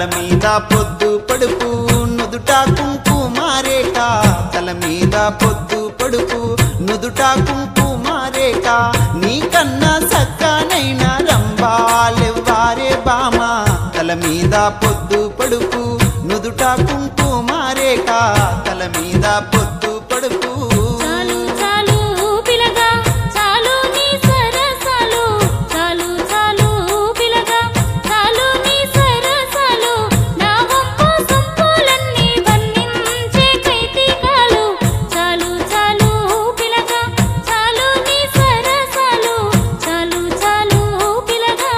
తల మీద పొద్దు పడుపు నుదుట కుంకుమారేక తల మీద పొద్దు పడుపు నుదుట కుంకుమారేక నీకన్నా సక్కనైన రంబాలెవ్వారే బామ తల మీద పొద్దు పడుపు నుదుట కుంకుమారేక తల మీద పొద్దు పడుపు చాలు చాలు పిలగా చాలు నీ సరసాలు చాలు చాలు పిలగా చాలు నీ సరసాలు నా వంపు సొంపులన్నీ వర్ణించే కైతికాలు చాలు చాలు పిలగా చాలు నీ సరసాలు చాలు చాలు పిలగా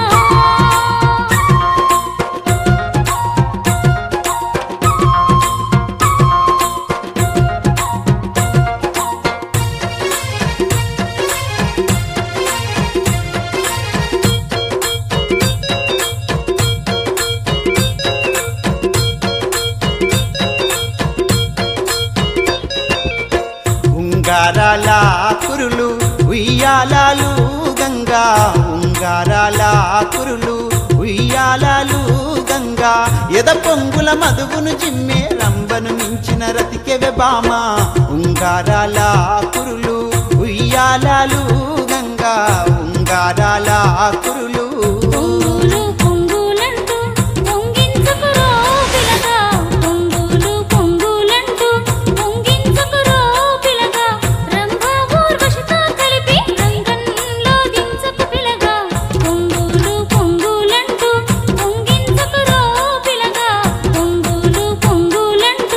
ఉంగారాల కురులు ఉయ్యాలాలు గంగా ఉంగారాల కురులు ఉయ్యాలాలు గంగా ఎద పొంగుల మధువును జిమ్మే రంబను మించిన రతికెవె బామ ఉంగారాల కురులు ఉయ్యాలాలు గంగా ఉంగారాల కురులు పొంగులు పొంగులంటూ పొంగించుకురో పిలగా పొంగులు పొంగులంటూ పొంగించుకురో పిలగా రంభా ఊర్వశితో కలిపి రంగంలో దించకు పిలగా పొంగులు పొంగులంటూ పొంగించుకురో పిలగా పొంగులు పొంగులంటూ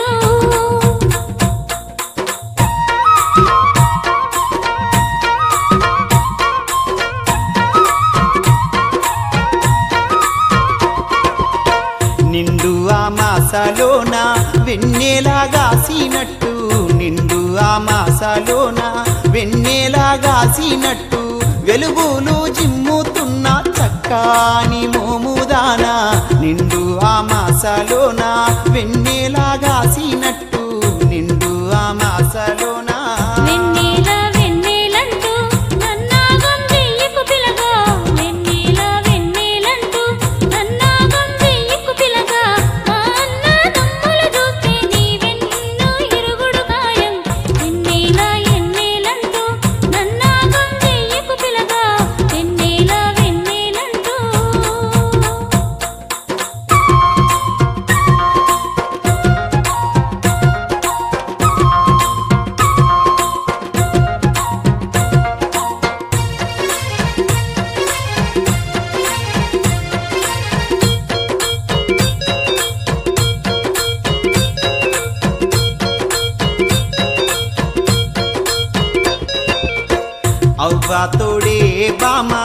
నిండు ఆ మాసాలోన వెన్నెలాగాసినట్టు నిండు ఆ మాసాలోన వెన్నెలాగాసినట్టు వెలుగులు జిమ్ముతున్న చక్కాని మోముదానా నిండు ఆ మాసాలోన వెన్నెలాగాసినట్టు నిండు ఆ మాసాలోన వెన్నెల వెన్నెలంటూ నన్నాగం వెయ్యకు పిలగా వెన్నెల వెన్నెలంటూ నన్నాగం వెయ్యకు పిలగా మా అన్న దమ్ములు చూస్తే నీ వెన్ను ఇరుగుడు గాయం వెన్నెల ఎన్నెలంటూ నన్నాగం వెయ్యకు పిలగా వెన్నెల వెన్నెలంటూ అవ్వ తోడే బామ